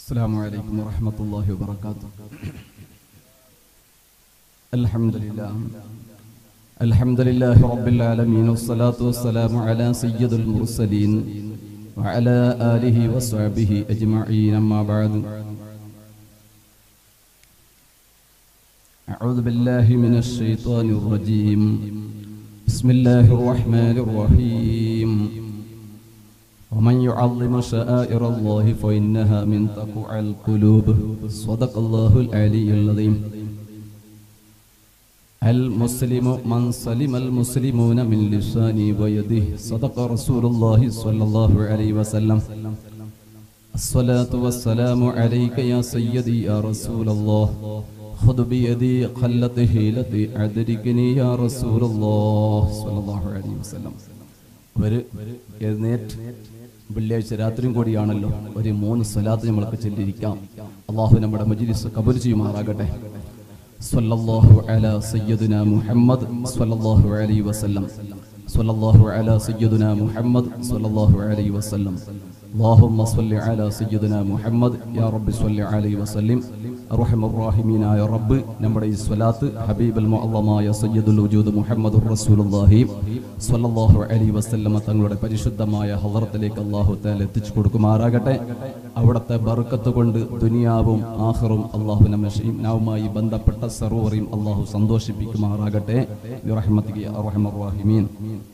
السلام عليكم ورحمة الله وبركاته الحمد لله الحمد لله رب العالمين والصلاة والسلام على سيد المرسلين وعلى آله وصحبه أجمعين أما بعد أعوذ بالله من الشيطان الرجيم بسم الله الرحمن الرحيم ومن يعظم شعائر الله فإنها من تقوى القلوب صدق الله العلي العظيم المسلم من سلم المسلمون من لسانه ويده صدق رسول الله صلى الله عليه وسلم الصلاة والسلام عليك يا سيدي يا رسول الله خذ بيدي قلت هيلتي أدركني يا رسول الله صلى الله عليه وسلم ഒരു എഴുന്നേറ്റ് വെള്ളിയാഴ്ച രാത്രിയും കൂടിയാണല്ലോ ഒരു മൂന്ന് സ്വലാത്ത് നമ്മൾക്ക് ചെല്ലിരിക്കാം അള്ളാഹു നമ്മുടെ മജിലിസ് കബൂൽ ചെയ്യുമാറാകട്ടെ സ്വല്ലല്ലാഹു അലാ സയ്യിദുനാ മുഹമ്മദ് സ്വല്ലല്ലാഹു അലൈഹി വസല്ലം സ്വല്ലല്ലാഹു അലാ സയ്യിദുനാ മുഹമ്മദ് സ്വല്ലല്ലാഹു അലൈഹി വസല്ലം اللهم صل على سيدنا മുഹമ്മദ് യാ റബ്ബി സ്വല്ലി അലൈഹി വസല്ലം അർഹമർ റഹീമീനായ റബ്ബ് നമ്മുടെ ഈ സ്വലാത്ത് ഹബീബുൽ മുഅല്ലമായ സയ്യിദുൽ വജൂദ് മുഹമ്മദുർ റസൂലുള്ളാഹി സ്വല്ലല്ലാഹു അലൈഹി വസല്ലമ തങ്ങളുടെ പരിശുദ്ധമായ ഹളറത്തിലേക്ക് അല്ലാഹു തആല എത്തിച്ചു കൊടുക്കുമാറാകട്ടെ അവിടുത്തെ ബർക്കത്ത് കൊണ്ട് ദുനിയാവും ആഖിറും അല്ലാഹു നമ്മയുമായി ബന്ധപ്പെട്ട സർവ്വരെയും അല്ലാഹു സന്തോഷിപ്പിക്കുമാറാകട്ടെ ബിറഹ്മതിക യാ അർഹമർ റഹീമീൻ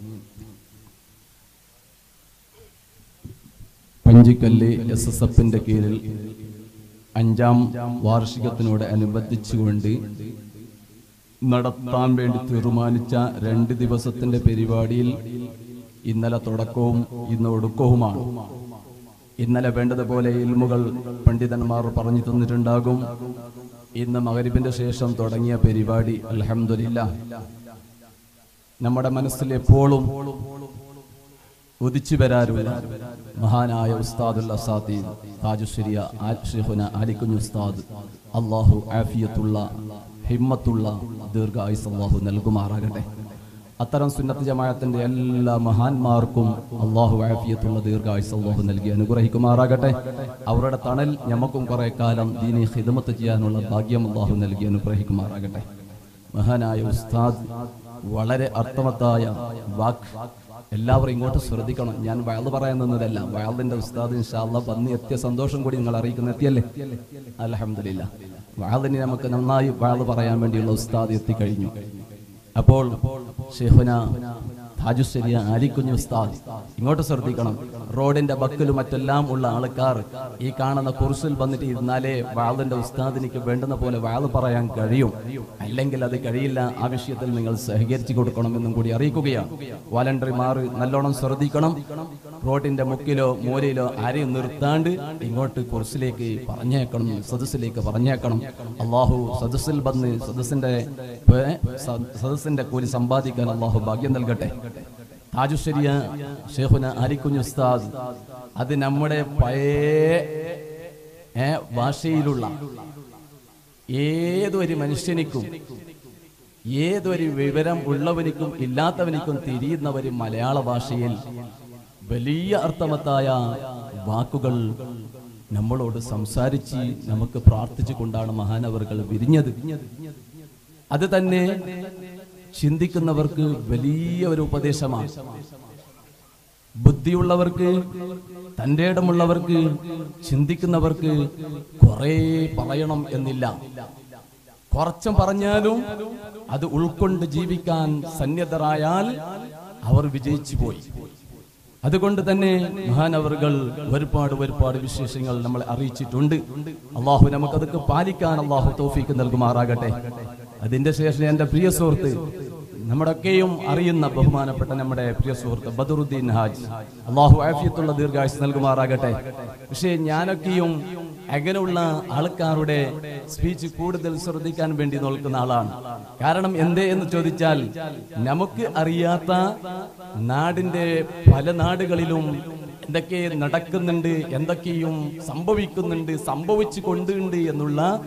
പഞ്ചിക്കല്ല് എസ് എസ് എഫിന്റെ കീഴിൽ അഞ്ചാം വാർഷികത്തിനോട് അനുബന്ധിച്ചുകൊണ്ട് നടത്താൻ വേണ്ടി തീരുമാനിച്ച രണ്ട് ദിവസത്തിന്റെ പരിപാടിയിൽ ഇന്നലെ തുടക്കവും ഇന്ന് ഒടുക്കവുമാണ് ഇന്നലെ വേണ്ടതുപോലെ ഇൽമുകൾ പണ്ഡിതന്മാർ പറഞ്ഞു തന്നിട്ടുണ്ടാകും ഇന്ന് മകരിബിന്റെ ശേഷം തുടങ്ങിയ പരിപാടി അലഹമില്ല നമ്മുടെ മനസ്സിൽ എപ്പോഴും ഉദിച്ചു വരാറുള്ള മഹാനായ ഉസ്താദുൽ അസാദീദ് താജുശ്ശേരിയ ഷെയ്ഖുന അലിക്കുഞ്ഞ് ഉസ്താദ് അള്ളാഹു ആഫിയത്തുള്ള ഹിമ്മത്തുള്ള ദീർഘായുസ് അള്ളാഹു നൽകുമാറാകട്ടെ അത്തരം സുന്നത്ത് ജമാഅത്തിന്റെ എല്ലാ മഹാന്മാർക്കും അള്ളാഹു ആഫിയത്തുള്ള ദീർഘായുസ് അള്ളാഹു നൽകി അനുഗ്രഹിക്കുമാറാകട്ടെ അവരുടെ തണൽ ഞമ്മക്കും കുറെ കാലം ദീനി ഹിദമത്ത് ചെയ്യാനുള്ള ഭാഗ്യം അള്ളാഹു നൽകി അനുഗ്രഹിക്കുമാറാകട്ടെ മഹാനായ ഉസ്താദ് വളരെ അർത്ഥവത്തായ വാക്ക് എല്ലാവരും ഇങ്ങോട്ട് ശ്രദ്ധിക്കണം ഞാൻ വയല് പറയാൻ നിന്നതല്ല വയലിന്റെ ഉസ്താദ് ഇൻഷാല്ല വന്ന് എത്തിയ സന്തോഷം കൂടി നിങ്ങൾ അറിയിക്കുന്ന എത്തിയല്ലേ അലഹമില്ല വയലിന് നമുക്ക് നന്നായി വയല് പറയാൻ വേണ്ടിയുള്ള ഉസ്താദ് എത്തിക്കഴിഞ്ഞു അപ്പോൾ ഷെഹുന താജുശ്ശേരിയ ആലിക്കുഞ്ഞു ഉസ്താദ് ഇങ്ങോട്ട് ശ്രദ്ധിക്കണം റോഡിന്റെ ബക്കിലും മറ്റെല്ലാം ഉള്ള ആൾക്കാർ ഈ കാണുന്ന കുറിസിൽ വന്നിട്ട് ഇരുന്നാലേ വാളിന്റെ ഉസ്താദിനിക്ക് വേണ്ടുന്ന പോലെ വാള് പറയാൻ കഴിയും അല്ലെങ്കിൽ അത് കഴിയില്ല ആ വിഷയത്തിൽ നിങ്ങൾ സഹകരിച്ചു കൊടുക്കണമെന്നും കൂടി അറിയിക്കുകയാണ് വാലണ്ടറിമാർ നല്ലോണം ശ്രദ്ധിക്കണം റോഡിന്റെ മുക്കിലോ മൂലയിലോ ആരെയും നിർത്താണ്ട് ഇങ്ങോട്ട് കുറിസിലേക്ക് പറഞ്ഞേക്കണം സദസ്സിലേക്ക് പറഞ്ഞേക്കണം അള്ളാഹു സദസ്സിൽ വന്ന് സദസ്സിന്റെ സദസ്സിന്റെ കൂലി സമ്പാദിക്കാൻ അള്ളാഹു ഭാഗ്യം നൽകട്ടെ താജുശ്ശേരിയ ഷേഖുന അലിക്കുഞ്ഞ് ഉസ്താദ് അത് നമ്മുടെ പഴയ ഭാഷയിലുള്ള ഏതൊരു മനുഷ്യനിക്കും ഏതൊരു വിവരം ഉള്ളവനിക്കും ഇല്ലാത്തവനിക്കും തിരിയുന്നവര് മലയാള ഭാഷയിൽ വലിയ അർത്ഥവത്തായ വാക്കുകൾ നമ്മളോട് സംസാരിച്ച് നമുക്ക് പ്രാർത്ഥിച്ചു കൊണ്ടാണ് മഹാനവറുകൾ വിരിഞ്ഞത് അത് തന്നെ ചിന്തിക്കുന്നവർക്ക് വലിയ ഒരു ഉപദേശമാണ് ബുദ്ധിയുള്ളവർക്ക് തൻ്റെ ഇടമുള്ളവർക്ക് ചിന്തിക്കുന്നവർക്ക് കുറെ പറയണം എന്നില്ല കുറച്ചും പറഞ്ഞാലും അത് ഉൾക്കൊണ്ട് ജീവിക്കാൻ സന്നദ്ധരായാൽ അവർ വിജയിച്ചു പോയി അതുകൊണ്ട് തന്നെ മഹാനവറുകൾ ഒരുപാട് ഒരുപാട് വിശേഷങ്ങൾ നമ്മളെ അറിയിച്ചിട്ടുണ്ട് അള്ളാഹു നമുക്കതൊക്കെ പാലിക്കാൻ അള്ളാഹു തോഫിക്ക് നൽകുമാറാകട്ടെ അതിന്റെ ശേഷം എന്റെ പ്രിയ സുഹൃത്ത് നമ്മുടെയൊക്കെയും അറിയുന്ന ബഹുമാനപ്പെട്ട നമ്മുടെ പ്രിയ സുഹൃത്ത് ബദറുദ്ദീൻ ഹാജ് അള്ളാഹു ആഫിയത്തുള്ള ദീർഘായുസ് നൽകുമാറാകട്ടെ പക്ഷേ ഞാനൊക്കെയും അങ്ങനെയുള്ള ആൾക്കാരുടെ സ്പീച്ച് കൂടുതൽ ശ്രദ്ധിക്കാൻ വേണ്ടി നോക്കുന്ന ആളാണ് കാരണം എന്തേ എന്ന് ചോദിച്ചാൽ നമുക്ക് അറിയാത്ത നാടിന്റെ പല നാടുകളിലും എന്തൊക്കെ നടക്കുന്നുണ്ട് എന്തൊക്കെയും സംഭവിക്കുന്നുണ്ട് സംഭവിച്ചു കൊണ്ടുണ്ട് എന്നുള്ള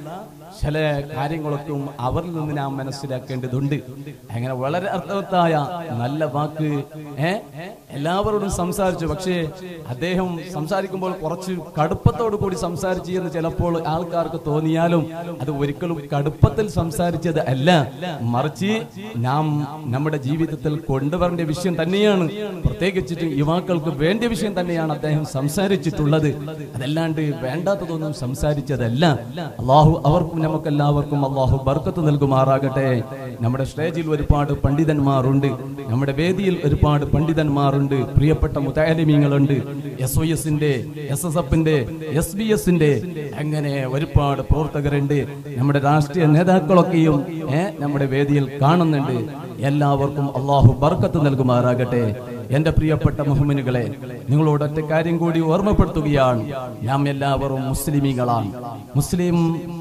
ചില കാര്യങ്ങളൊക്കെ അവരിൽ നിന്ന് നാം മനസ്സിലാക്കേണ്ടതുണ്ട് അങ്ങനെ വളരെ അർത്ഥവത്തായ നല്ല വാക്ക് ഏ എല്ലാവരോടും സംസാരിച്ചു പക്ഷേ അദ്ദേഹം സംസാരിക്കുമ്പോൾ കുറച്ച് കടുപ്പത്തോടു കൂടി സംസാരിച്ചു എന്ന് ചിലപ്പോൾ ആൾക്കാർക്ക് തോന്നിയാലും അത് ഒരിക്കലും കടുപ്പത്തിൽ സംസാരിച്ചത് അല്ല മറിച്ച് നാം നമ്മുടെ ജീവിതത്തിൽ കൊണ്ടുവരേണ്ട വിഷയം തന്നെയാണ് പ്രത്യേകിച്ചിട്ട് യുവാക്കൾക്ക് വേണ്ട വിഷയം തന്നെയാണ് അദ്ദേഹം സംസാരിച്ചിട്ടുള്ളത് അതല്ലാണ്ട് വേണ്ടാത്തതൊന്നും സംസാരിച്ചതല്ല അള്ളാഹു അവർക്കും നമുക്കെല്ലാവർക്കും അള്ളാഹു ബർക്കത്ത് നൽകുമാറാകട്ടെ നമ്മുടെ സ്റ്റേജിൽ ഒരുപാട് പണ്ഡിതന്മാരുണ്ട് നമ്മുടെ വേദിയിൽ ഒരുപാട് പണ്ഡിതന്മാരുണ്ട് പ്രിയപ്പെട്ട മുതാലിമീങ്ങളുണ്ട് എസ് ഒ എസിന്റെ എസ് എസ് എഫിന്റെ എസ് ബി എസിന്റെ അങ്ങനെ ഒരുപാട് പ്രവർത്തകരുണ്ട് നമ്മുടെ രാഷ്ട്രീയ നേതാക്കളൊക്കെയും ഏ, നമ്മുടെ വേദിയിൽ കാണുന്നുണ്ട് എല്ലാവർക്കും അള്ളാഹു ബർക്കത്ത് നൽകുമാറാകട്ടെ എന്റെ പ്രിയപ്പെട്ട മുഹമ്മിനുകളെ നിങ്ങളോട് ഒറ്റ കാര്യം കൂടി ഓർമ്മപ്പെടുത്തുകയാണ് നാം എല്ലാവരും മുസ്ലിമീങ്ങളാണ് മുസ്ലിം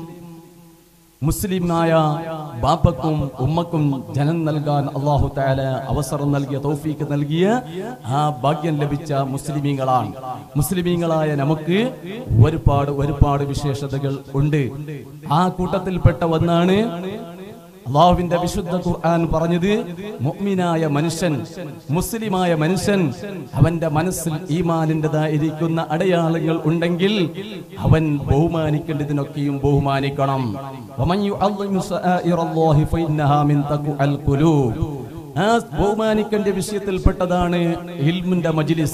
മുസ്ലിമായ ബാപ്പക്കും ഉമ്മക്കും ജനം നൽകാൻ അള്ളാഹു താല അവസരം നൽകിയ തൗഫീക്ക് നൽകിയ ആ ഭാഗ്യം ലഭിച്ച മുസ്ലിമീങ്ങളാണ് മുസ്ലിമീങ്ങളായ നമുക്ക് ഒരുപാട് ഒരുപാട് വിശേഷതകൾ ഉണ്ട് ആ കൂട്ടത്തിൽപ്പെട്ട ഒന്നാണ് അള്ളാഹുവിന്റെ വിശുദ്ധ ഖുർആൻ പറഞ്ഞത് മുഅ്മിനായ മനുഷ്യൻ മുസ്ലിമായ മനുഷ്യൻ അവന്റെ മനസ്സിൽ ഈമാനിൻ്റെതായിരിക്കുന്ന അടയാളങ്ങൾ ഉണ്ടെങ്കിൽ അവൻ ബഹുമാനിക്കേണ്ടതിനൊക്കെയും ബഹുമാനിക്കണം വമൻ യുഅദ്ദിമു ശആഇറല്ലാഹി ഫഇന്നഹാ മിൻ തഖ്വൽ ഖുലൂബ് ആ ബഹുമാനിക്കേണ്ട വിഷയത്തിൽപ്പെട്ടതാണ് ഇൽമിന്റെ മജ്ലിസ്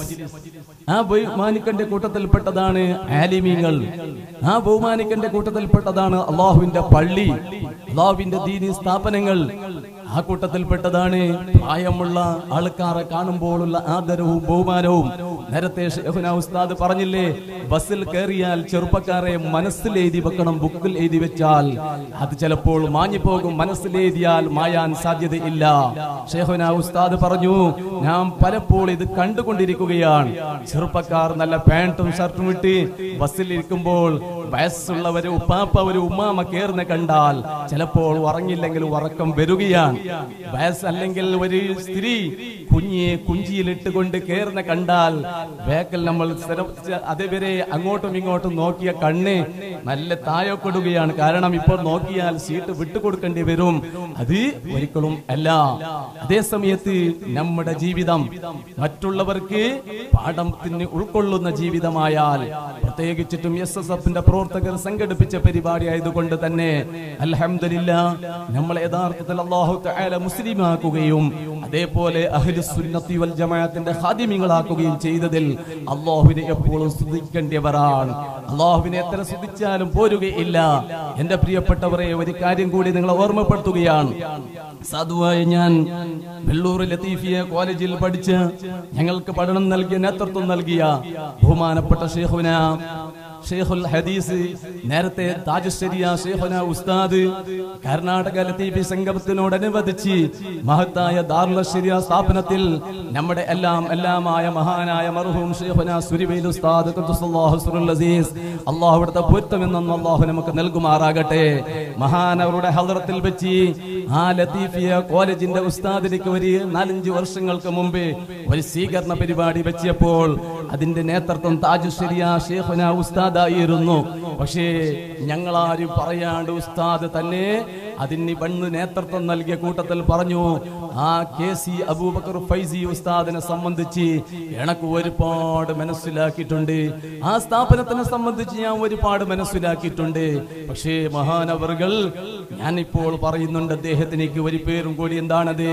ആ ബഹുമാനിക്കേണ്ട കൂട്ടത്തിൽപ്പെട്ടതാണ് ആലിമീങ്ങൾ ആ ബഹുമാനിക്കേണ്ട കൂട്ടത്തിൽപ്പെട്ടതാണ് അള്ളാഹുവിന്റെ പള്ളി അള്ളാഹുവിന്റെ ദീനി സ്ഥാപനങ്ങൾ ആ കൂട്ടത്തിൽപ്പെട്ടതാണ് പ്രായമുള്ള ആൾക്കാരെ കാണുമ്പോഴുള്ള ആദരവും ബഹുമാനവും നേരത്തെ ഷെയ്ഖുന ഉസ്താദ് പറഞ്ഞില്ലേ ബസ്സിൽ കയറിയാൽ ചെറുപ്പക്കാരെ മനസ്സിൽ എഴുതി വെക്കണം ബുക്കിൽ എഴുതി വെച്ചാൽ അത് ചിലപ്പോൾ മാഞ്ഞു പോകും മനസ്സിൽ എഴുതിയാൽ മായാൻ സാധ്യതയില്ല ഷെയ്ഖുന ഉസ്താദ് പറഞ്ഞു ഞാൻ പലപ്പോൾ ഇത് കണ്ടുകൊണ്ടിരിക്കുകയാണ് ചെറുപ്പക്കാർ നല്ല പാന്റും ഷർട്ടും ഇട്ട് ബസ്സിൽ ഇരിക്കുമ്പോൾ വയസ്സുള്ളവര് ഉപ്പാപ്പ ഒരു ഉമ്മാമ കേറുന്ന കണ്ടാൽ ചിലപ്പോൾ ഉറങ്ങില്ലെങ്കിൽ ഉറക്കം വരികയാണ് വയസ്സല്ലെങ്കിൽ ഒരു സ്ത്രീ കുഞ്ഞിയെ കുഞ്ചിയിലിട്ടുകൊണ്ട് കേറുന്ന കണ്ടാൽ വേക്കൽ നമ്മൾ സ്ഥിരം- അതുവരെ അങ്ങോട്ടും ഇങ്ങോട്ടും നോക്കിയ കണ്ണ് നല്ല താഴെപ്പെടുകയാണ് കാരണം ഇപ്പോൾ നോക്കിയാൽ സീറ്റ് വിട്ടുകൊടുക്കേണ്ടി വരും അത് ഒരിക്കലും അല്ല അതേ സമയത്ത് നമ്മുടെ ജീവിതം മറ്റുള്ളവർക്ക് പാഠത്തിന് ഉൾക്കൊള്ളുന്ന ജീവിതമായാൽ പ്രത്യേകിച്ചിട്ടും എസ് എസ് എഫിന്റെ പ്രവർത്തകർ സംഘടിപ്പിച്ച പരിപാടി ആയതുകൊണ്ട് തന്നെ അൽഹംദുലില്ല നമ്മൾ യഥാർത്ഥത്തിൽ അള്ളാഹു തആല മുസ്ലിമാക്കുകയും അതേപോലെ അഹ്ലുസുന്നത്തി വൽ ജമാഅത്തിന്റെ ഹാദിമ്യങ്ങളാക്കുകയും ചെയ്തതിൽ അള്ളാഹുവിനെ എപ്പോഴും സ്തുതിക്കേണ്ടവരാണ് അള്ളാഹുവിനെ എത്ര സ്തുതിച്ചാലും പോരുകയില്ല എന്റെ പ്രിയപ്പെട്ടവരെ ഒരു കാര്യം കൂടി നിങ്ങളെ ഓർമ്മപ്പെടുത്തുകയാണ് സാധുവായ ഞാൻ വെള്ളൂർ ലത്തീഫിയ കോളേജിൽ പഠിച്ച് ഞങ്ങൾക്ക് പഠനം നൽകിയ നേതൃത്വം നൽകിയ ബഹുമാനപ്പെട്ട ഷെയ്ഖുന ഷെയ്ഖുൽ ഹദീസ് നേരത്തെ താജുശ്ശേരിയ ഷെയ്ഖുന ഉസ്താദ് കർണാടക ലത്തീഫി സംഗമത്തിനോടനുബന്ധിച്ച് മഹത്തായ ദാറുൽ ശരിയ സ്ഥാപനത്തിൽ നമ്മുടെ എല്ലാം എല്ലാമായ മഹാനായ മർഹൂം ഷെയ്ഖുന സുരിബൈൽ ഉസ്താദ് ഖുദ്ദുസല്ലാഹു സിറുൽ അസീസ് അല്ലാഹു അവിടുത്തെ പൊരുത്തമെന്നും അല്ലാഹു നമുക്ക് നൽകുമാറാകട്ടെ മഹാനവരുടെ ഹദ്റത്തിൽ വെച്ച് ആ ലത്തീഫിയ കോളേജിന്റെ ഉസ്താദിലേക്ക് ഒരു നാലഞ്ച് വർഷങ്ങൾക്ക് മുമ്പ് ഒരു സ്വീകരണ പരിപാടി വെച്ചപ്പോൾ അതിന്റെ നേതൃത്വം താജുശ്ശേരിയ ഷേഖുന ഉസ്താദായിരുന്നു പക്ഷേ ഞങ്ങളാരും പറയാണ്ട് ഉസ്താദ് തന്നെ അതിന് വന്ന് നേതൃത്വം നൽകിയ കൂട്ടത്തിൽ പറഞ്ഞു ആ കെ സി അബൂബക്കർ ഫൈസി ഉസ്താദിനെ സംബന്ധിച്ച് എനക്ക് ഒരുപാട് മനസ്സിലാക്കിയിട്ടുണ്ട് ആ സ്ഥാപനത്തിനെ സംബന്ധിച്ച് ഞാൻ ഒരുപാട് മനസ്സിലാക്കിയിട്ടുണ്ട് പക്ഷേ മഹാനവറുകൾ ഞാൻ ഇപ്പോൾ പറയുന്നുണ്ട് അദ്ദേഹത്തിനേക്ക് ഒരു പേരും കൂടി എന്താണത്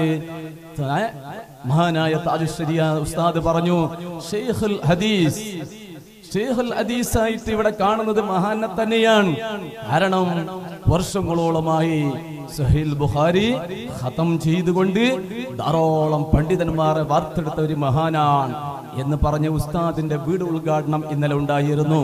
ഏ? മഹാനായ താജുശ്ശേരിയ ഉസ്താദ് പറഞ്ഞു ഷെയ്ഖുൽ ഹദീസ് ഷെയ്ഖുൽ ഹദീസായിട്ട് ഇവിടെ കാണുന്നത് മഹാനെ തന്നെയാണ് കാരണം വർഷങ്ങളോളമായി സഹീൽ ബുഖാരി ഖതം ചെയ്തുകൊണ്ട് ധാരാളം പണ്ഡിതന്മാരെ വാർത്തെടുത്ത ഒരു മഹാനാണ് എന്ന് പറഞ്ഞ ഉസ്താദിന്റെ വീട് ഉദ്ഘാടനം ഇന്നലെ ഉണ്ടായിരുന്നു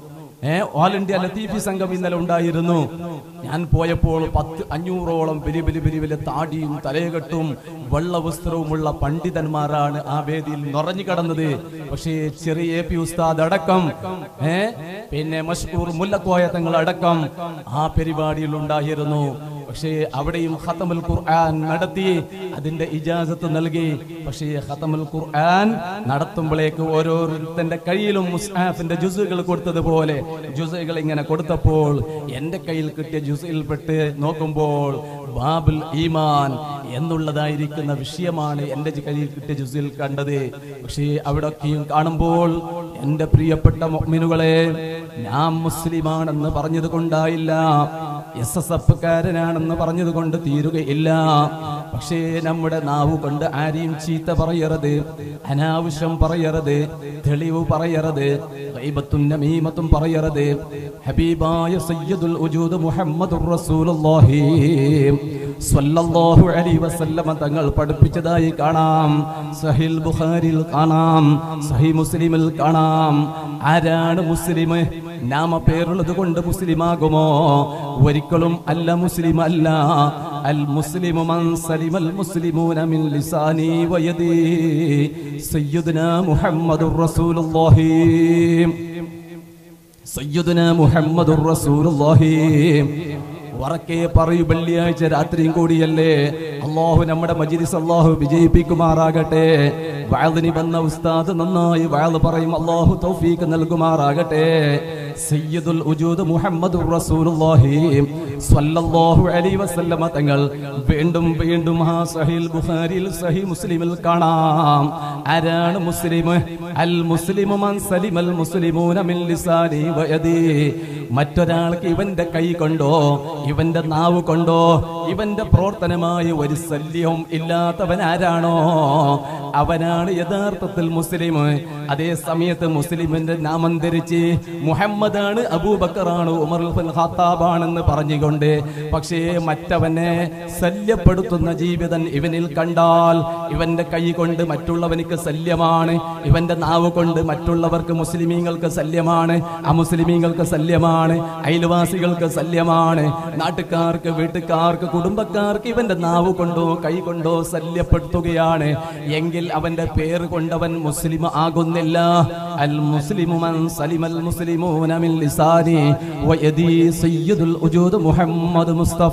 ഏ ഓൾ ഇന്ത്യ ലത്തീഫി സംഘം ഇന്നലെ ഉണ്ടായിരുന്നു ഞാൻ പോയപ്പോൾ പത്ത് അഞ്ഞൂറോളം വലിയ വലിയ വലിയ വലിയ താടിയും തലയകെട്ടും വെള്ളവസ്ത്രവുമുള്ള പണ്ഡിതന്മാരാണ് ആ വേദിയിൽ നിറഞ്ഞു കടന്നത് പക്ഷേ ചെറിയ എ പി ഉസ്താദ് അടക്കം ഏ പിന്നെ മഷ്കൂർ മുല്ലക്കോയ തങ്ങൾ അടക്കം ആ പരിപാടിയിൽ ഉണ്ടായിരുന്നു പക്ഷേ അവിടെയും ഖത്തമുൽ ഖുർആൻ നടത്തി അതിന്റെ ഇജാസത്ത് നൽകി പക്ഷേ ഖത്തമുൽ ഖുർആൻ നടത്തുമ്പോഴേക്ക് ഓരോരുത്തന്റെ കയ്യിലും മുസ്ഹാഫിന്റെ ജുസുകൾ കൊടുത്തതുപോലെ ജുസുകൾ ഇങ്ങനെ കൊടുത്തപ്പോൾ എന്റെ കയ്യിൽ കിട്ടിയ ജുസിൽപ്പെട്ട് നോക്കുമ്പോൾ ബാബുൽ ഈമാൻ എന്നുള്ളതായിരിക്കുന്ന വിഷയമാണ് എന്റെ കയ്യിൽ കിട്ടിയ ജുസിൽ കണ്ടത് പക്ഷേ അവിടെയൊക്കെയും കാണുമ്പോൾ എന്റെ പ്രിയപ്പെട്ട മൊമിനുകളെ ഞാൻ മുസ്ലിമാണെന്ന് പറഞ്ഞത് കൊണ്ടായില്ല എസ് എസ് എഫ് കാരനാണെന്ന് പറഞ്ഞത് കൊണ്ട് തീരുകയില്ല പക്ഷേ നമ്മുടെ നാവ് കൊണ്ട് ആരെയും ചീത്ത പറയരുത് അനാവശ്യം പറയരുത് തെളിവ് പറയരുത് ഗൈബത്തും നമീമത്തും പറയരുത് ഹബീബായ സയ്യിദുൽ ഉജൂദ് മുഹമ്മദുർ റസൂലുള്ളാഹി സ്വല്ലല്ലാഹു അലൈഹി വസല്ലമ തങ്ങൾ പഠിപ്പിച്ചതായി കാണാം സഹിൽ ബുഖാരിൽ കാണാം സഹി മുസ്ലിമിൽ കാണാം ആരാണ് മുസ്ലിം നാമ പേരുള്ളത് കൊണ്ട് മുസ്ലിമാകുമോ ഒരിക്കലും അല്ല മുസ്ലിം അല്ല അൽ മുസ്ലിമു മൻ സലിമൽ മുസ്ലിമൂന മിൻ ലിസാനി വയദി സയ്യിദുന മുഹമ്മദുർ റസൂലുള്ളാഹി സയ്യിദുന മുഹമ്മദുർ റസൂലുള്ളാഹി ഉറക്കെ പറയൂ വെള്ളിയാഴ്ച രാത്രിയും കൂടിയല്ലേ അള്ളാഹു നമ്മുടെ മജിലിസ് അള്ളാഹു വിജയിപ്പിക്കുമാറാകട്ടെ വയലിന് വന്ന ഉസ്താദ് നന്നായി വയൽ പറയും അള്ളാഹു തൗഫീക്ക് നൽകുമാറാകട്ടെ സയ്യിദുൽ ഉജൂദ് മുഹമ്മദുർ റസൂലുള്ളാഹി സ്വല്ലല്ലാഹു അലൈഹി വസല്ലമ തങ്ങൾ വീണ്ടും വീണ്ടും ആ സഹീൽ ബുഖാരിയിൽ സഹി മുസ്ലിമിൽ കാണാം ആരാണ് മുസ്ലിം അൽ മുസ്ലിമു മൻ സലിമൽ മുസ്ലിമൂന മിൻ ലിസാനി വയദി മറ്റൊരാൾക്ക് ഇവന്റെ കൈ കൊണ്ടോ ഇവന്റെ നാവ് കൊണ്ടോ ഇവന്റെ പ്രവർത്തനമായി ഒരു ശല്യവും ഇല്ലാത്തവൻ ആരാണോ അവനാണ് യഥാർത്ഥത്തിൽ മുസ്ലിം അതേ സമയത്ത് മുസ്ലിമിന്റെ നാമം ധരിച്ച് മുഹമ്മദാണ് അബൂബക്കറാണ് ഉമർ ഖത്താബാണെന്ന് പറഞ്ഞുകൊണ്ട് പക്ഷേ മറ്റവനെ ശല്യപ്പെടുത്തുന്ന ജീവിതൻ ഇവനിൽ കണ്ടാൽ ഇവന്റെ കൈ കൊണ്ട് മറ്റുള്ളവനിക്ക് ശല്യമാണ് ഇവന്റെ നാവ് കൊണ്ട് മറ്റുള്ളവർക്ക് മുസ്ലിമീങ്ങൾക്ക് ശല്യമാണ് അമുസ്ലിമീങ്ങൾക്ക് ശല്യമാണ് അയൽവാസികൾക്ക് ശല്യമാണ് നാട്ടുകാർക്ക് വീട്ടുകാർക്ക് കുടുംബക്കാർക്ക് ഇവന്റെ നാവ് കൊണ്ടോ കൈ കൊണ്ടോ ശല്യപ്പെടുത്തുകയാണ് എങ്കിൽ അവന്റെ പേര് കൊണ്ടവൻ മുസ്ലിം ആകുന്നില്ല അൽ മുസ്ലിമു മൻ സലിമൽ മുസ്ലിമൂന മിൻ ലിസാനി വയദി സയ്യിദുൽ ഉജൂദ് മുഹമ്മദ് മുസ്തഫ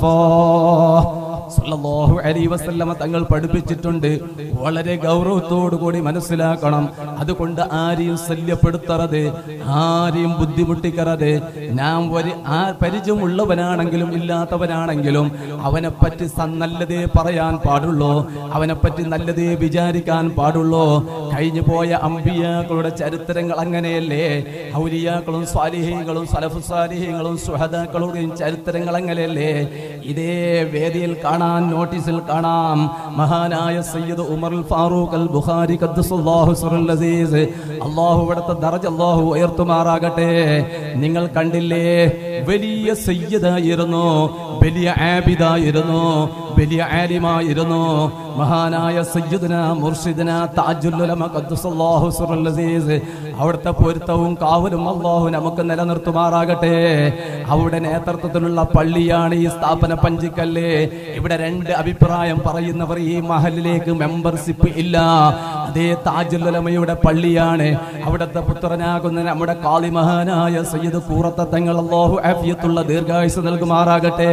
സല്ലല്ലാഹു അലൈഹി വസല്ലമ തങ്ങൾ പഠിപ്പിച്ചിട്ടുണ്ട് വളരെ ഗൗരവത്തോടു കൂടി മനസ്സിലാക്കണം അതുകൊണ്ട് ആരെയും ശല്യപ്പെടുത്തരുത് ആരെയും ബുദ്ധിമുട്ടിക്കരുത് നാം ഒരു ആ പരിചയമുള്ളവനാണെങ്കിലും ഇല്ലാത്തവനാണെങ്കിലും അവനെ പറ്റി സ- നല്ലതേ പറയാൻ പാടുള്ളൂ അവനെ പറ്റി നല്ലതേ വിചാരിക്കാൻ പാടുള്ളൂ കഴിഞ്ഞു പോയ അമ്പിയാക്കളുടെ ചരിത്രങ്ങൾ അങ്ങനെയല്ലേ ഔലിയാക്കളും സ്വാലിഹീങ്ങളും സലഫു സ്വാലിഹീങ്ങളും സുഹദാക്കളുടെയും ചരിത്രങ്ങൾ അങ്ങനെയല്ലേ ഇതേ വേദിയിൽ കാണാൻ നോട്ടീസിൽ കാണാം മഹാനായ സയ്യിദ് ഉമർ ഫാറൂഖ് അൽ ബുഖാരി ഖദ്ദസുല്ലാഹു സിറുൽ അസീസ് അല്ലാഹു ഇവിടുത്തെ ദറജ അല്ലാഹു ഉയർത്തുമാറാകട്ടെ നിങ്ങൾ കണ്ടില്ലേ വലിയ സയ്യിദായിരുന്നു വലിയ ആബിദായിരുന്നു വലിയ ആലിമായിരുന്നു മഹാനായ സയ്യിദുന മുർഷിദുന താജുൽ ഉലമ ഖദ്ദസല്ലാഹു സിറുൽ അസീസ് അവിടുത്തെ പൊരുത്തവും കാവലും അല്ലാഹു നമുക്ക് നിലനിർത്തുമാറാകട്ടെ അവിടെ നേതൃത്വത്തിലുള്ള പള്ളിയാണ് ഈ സ്ഥാപന പഞ്ചിക്കല്ല് ഇവിടെ രണ്ട് അഭിപ്രായം പറയുന്നവർ ഈ മഹലിലേക്ക് മെമ്പർഷിപ്പ് ഇല്ല അതേ താജുൽ ഉലമയുടെ പള്ളിയാണ് അവിടുത്തെ പുത്രനാകുന്ന നമ്മുടെ കാളി മഹാനായ സയ്യിദ് കൂറത്ത തങ്ങൾ അല്ലാഹു ആഫിയത്തുള്ള ദീർഘായുസ് നൽകുമാറാകട്ടെ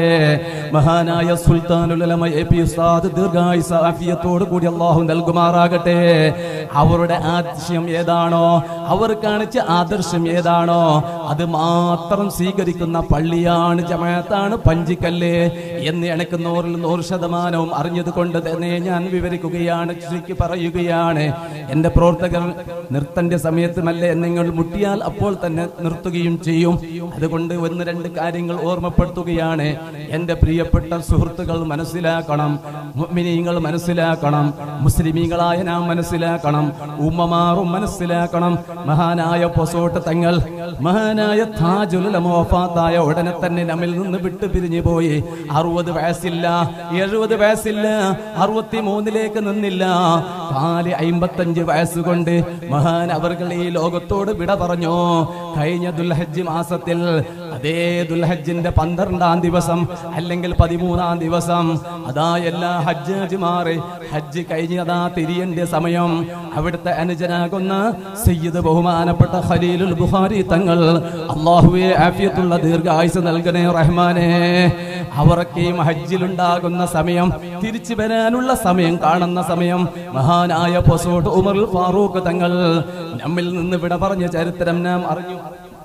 മഹാനായ സുൽത്താനുൽ ഉലമ എ പി ഉസ്താദ് ദീർഘായുസ് ആഫിയത്തോട് കൂടി അള്ളാഹു നൽകുമാറാകട്ടെ അവരുടെ ആദർശം ഏതാണോ അവർ കാണിച്ച ആദർശം ഏതാണോ അത് മാത്രം സ്വീകരിക്കുന്ന പള്ളിയാണ് ജമാഅത്താണ് പഞ്ചിക്കല്ല് എന്ന് എനിക്ക് നൂറിൽ നൂറ് ശതമാനവും അറിഞ്ഞത് കൊണ്ട് തന്നെ ഞാൻ വിവരിക്കുകയാണ് ചുരുക്കി പറയുകയാണ് എന്റെ പ്രവർത്തകർ നിർത്തന്റെ സമയത്തുമല്ലേ നിങ്ങൾ മുട്ടിയാൽ അപ്പോൾ തന്നെ നിർത്തുകയും ചെയ്യും അതുകൊണ്ട് ഒന്ന് രണ്ട് കാര്യങ്ങൾ ഓർമ്മപ്പെടുത്തുകയാണ് എന്റെ പ്രിയപ്പെട്ട സുഹൃത്തുക്കൾ മനസ്സിലാക്കണം മുഅ്മിനീങ്ങൾ മനസ്സിലാക്കണം മുസ്ലിമീങ്ങളായ നാം മനസ്സിലാക്കണം ഉമ്മമാറും മനസ്സിലാക്കണം മഹാനായ പൊസോട്ട് തങ്ങൾ മഹാനായ താജുൽ വഫാത്തായ ഉടനെ തന്നെ നമ്മിൽ നിന്ന് വിട്ടു പിരിഞ്ഞു പോയി അറുപത് വയസ്സില്ല എഴുപത് വയസ്സില്ല അറുപത്തി മൂന്നിലേക്ക് നിന്നില്ല കാല് അയിമ്പത്തഞ്ച് വയസ്സുകൊണ്ട് മഹാൻ അവർ ഈ ലോകത്തോട് വിട പറഞ്ഞു കഴിഞ്ഞ ദുൽഹജ്ജ് മാസത്തിൽ അതേ ദുൽഹജ്ജിന്റെ പന്ത്രണ്ടാം ദിവസം അല്ലെങ്കിൽ പതിമൂന്നാം ദിവസം അതാ എല്ലാ ഹജ്ജാജിമാരെ ഹജ്ജ് കഴിഞ്ഞ് അതാ തിരിയേണ്ട സമയം അവിടുത്തെ അനുജനാകുന്ന സയ്യിദ് ബഹുമാനപ്പെട്ട ഖലീലുൽ ബുഖാരി തങ്ങൾ അള്ളാഹുവെ ആഫിയത്തുള്ള ദീർഘായുസ് നൽകണേ റഹ്മാനെ അവരൊക്കെയും ഹജ്ജിലുണ്ടാകുന്ന സമയം തിരിച്ചു വരാനുള്ള സമയം കാണുന്ന സമയം മഹാനായ പൊസോട്ട് ഉമർ ഫാറൂഖ് തങ്ങൾ നമ്മിൽ നിന്ന് വിട പറഞ്ഞ ചരിത്രം നാം അറിഞ്ഞു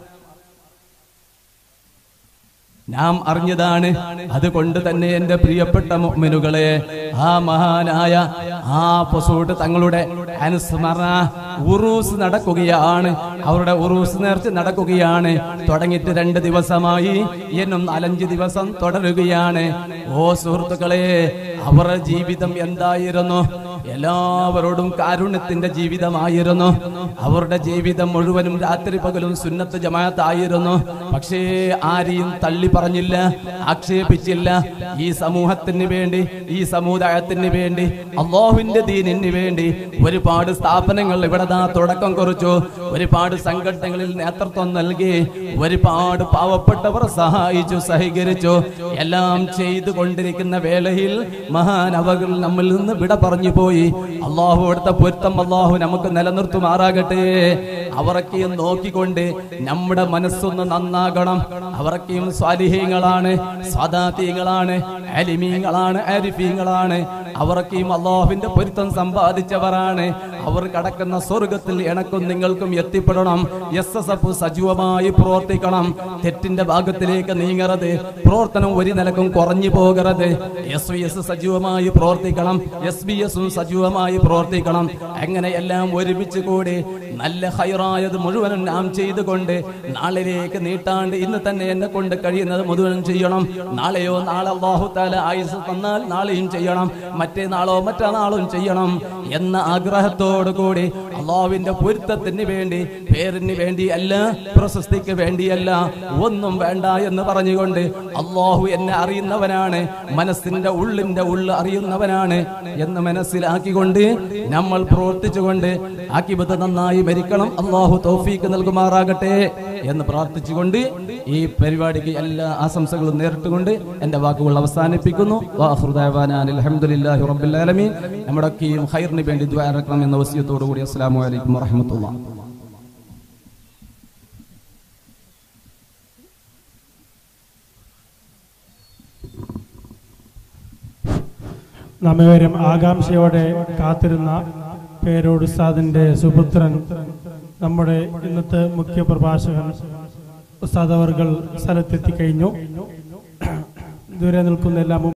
നാം അറിഞ്ഞതാണ് അതുകൊണ്ട് തന്നെ എന്റെ പ്രിയപ്പെട്ട മുഅ്മിനുകളെ ആ മഹാനായ ആ പൊസോട്ട് തങ്ങളുടെ അനുസ്മരണ ഉറൂസ് നടക്കുകയാണ് അവരുടെ ഉറൂസ് നേർച്ച നടക്കുകയാണ് തുടങ്ങിയിട്ട് രണ്ട് ദിവസമായി എന്നും നാലഞ്ച് ദിവസം തുടരുകയാണ് ഓ സുഹൃത്തുക്കളെ അവരുടെ ജീവിതം എന്തായിരുന്നു എല്ലാവരോടും കാരുണ്യത്തിന്റെ ജീവിതമായിരുന്നു അവരുടെ ജീവിതം മുഴുവനും രാത്രി പകലും സുന്നത്ത് ജമാഅത്തായിരുന്നു പക്ഷേ ആരെയും തള്ളി പറഞ്ഞില്ല ആക്ഷേപിച്ചില്ല ഈ സമൂഹത്തിന് വേണ്ടി ഈ സമുദായത്തിന് വേണ്ടി അള്ളാഹുവിന്റെ ദീനിന് വേണ്ടി ഒരുപാട് സ്ഥാപനങ്ങൾ ഇവിടെ ദാ തുടക്കം കുറിച്ചു ഒരുപാട് സംഘടനകളിൽ നേതൃത്വം നൽകി ഒരുപാട് പാവപ്പെട്ടവർ സഹായിച്ചു സഹകരിച്ചു എല്ലാം ചെയ്തുകൊണ്ടിരിക്കുന്ന വേളയിൽ മഹാനവകൾ നമ്മിൽ നിന്ന് വിട പറഞ്ഞു പോയി അള്ളാഹു എടുത്ത പൊരുത്തം അള്ളാഹു നമുക്ക് നിലനിർത്തുമാറാകട്ടെ അവരൊക്കെയും നോക്കിക്കൊണ്ട് നമ്മുടെ മനസ്സൊന്ന് നന്നാകണം അവരൊക്കെയും സ്വാലിഹീങ്ങളാണ് സ്വാദാത്യങ്ങളാണ് അലിമീങ്ങളാണ് അരിഫീങ്ങളാണ് അവരൊക്കെയും അള്ളാഹുവിന്റെ പൊരുത്തം സമ്പാദിച്ചവരാണ് അവർ കടക്കുന്ന സ്വർഗത്തിൽ എനക്കും നിങ്ങൾക്കും എത്തിപ്പെടണം എസ് എസ് എഫ് സജീവമായി പ്രവർത്തിക്കണം തെറ്റിന്റെ ഭാഗത്തിലേക്ക് നീങ്ങരുത് പ്രവർത്തനം ഒരു നിലക്കും കുറഞ്ഞു പോകരുത് എസ് വി എസ് സജീവമായി പ്രവർത്തിക്കണം എസ് ബി എസും സജീവമായി പ്രവർത്തിക്കണം അങ്ങനെ എല്ലാം ഒരുമിച്ച് കൂടി നല്ല ഹൈറായത് മുഴുവനും നാം ചെയ്തുകൊണ്ട് നാളിലേക്ക് നീട്ടാണ്ട് ഇന്ന് തന്നെ എന്നെ കൊണ്ട് കഴിയുന്നത് മുഴുവനും ചെയ്യണം നാളെയോ നാളെ അള്ളാഹുത്താല ആയുസ് തന്നാൽ നാളെയും ചെയ്യണം മറ്റേ നാളോ മറ്റന്നാളും ചെയ്യണം എന്ന ആഗ്രഹത്തോടു കൂടി അള്ളാഹുവിന്റെ പൊരുത്തത്തിന് വേണ്ടി പേരിന് വേണ്ടിയല്ല പ്രശസ്തിക്ക് വേണ്ടിയല്ല ഒന്നും വേണ്ട എന്ന് പറഞ്ഞുകൊണ്ട് അള്ളാഹു എന്നെ അറിയുന്നവനാണ് മനസ്സിന്റെ ഉള്ളിന്റെ ഉള്ള് അറിയുന്നവനാണ് എന്ന് മനസ്സിലാക്കിക്കൊണ്ട് നമ്മൾ പ്രവർത്തിച്ചുകൊണ്ട് ആക്കിബത്ത് നന്നായി മരിക്കണം അള്ളാഹു തൗഫീക്ക് നൽകുമാറാകട്ടെ എന്ന് പ്രാർത്ഥിച്ചുകൊണ്ട് ഈ പരിപാടിക്ക് എല്ലാ ആശംസകളും നേരിട്ടുകൊണ്ട് എന്റെ വാക്കുകൾ അവസാനിപ്പിക്കുന്നു വാഹൃദാൻ അലഹമുല്ലാഹി റബ്ബുലാലമീൻ നമ്മുടെ ഹൈറിന് വേണ്ടി ദ്വാരക്കണം എന്ന വസ്യത്തോടു കൂടി അസ്സാം വലൈക്കും വറഹമത്തുള്ള നമ്മേവരും ആകാംക്ഷയോടെ കാത്തിരുന്ന പേരോട് ഉസ്താദിന്റെ സുപുത്രൻ നമ്മുടെ ഇന്നത്തെ മുഖ്യ പ്രഭാഷകൻ ഉസ്താദ് അവർകൾ സ്ഥലത്തെത്തിക്കഴിഞ്ഞു ദൂരെ നിൽക്കുന്ന എല്ലാ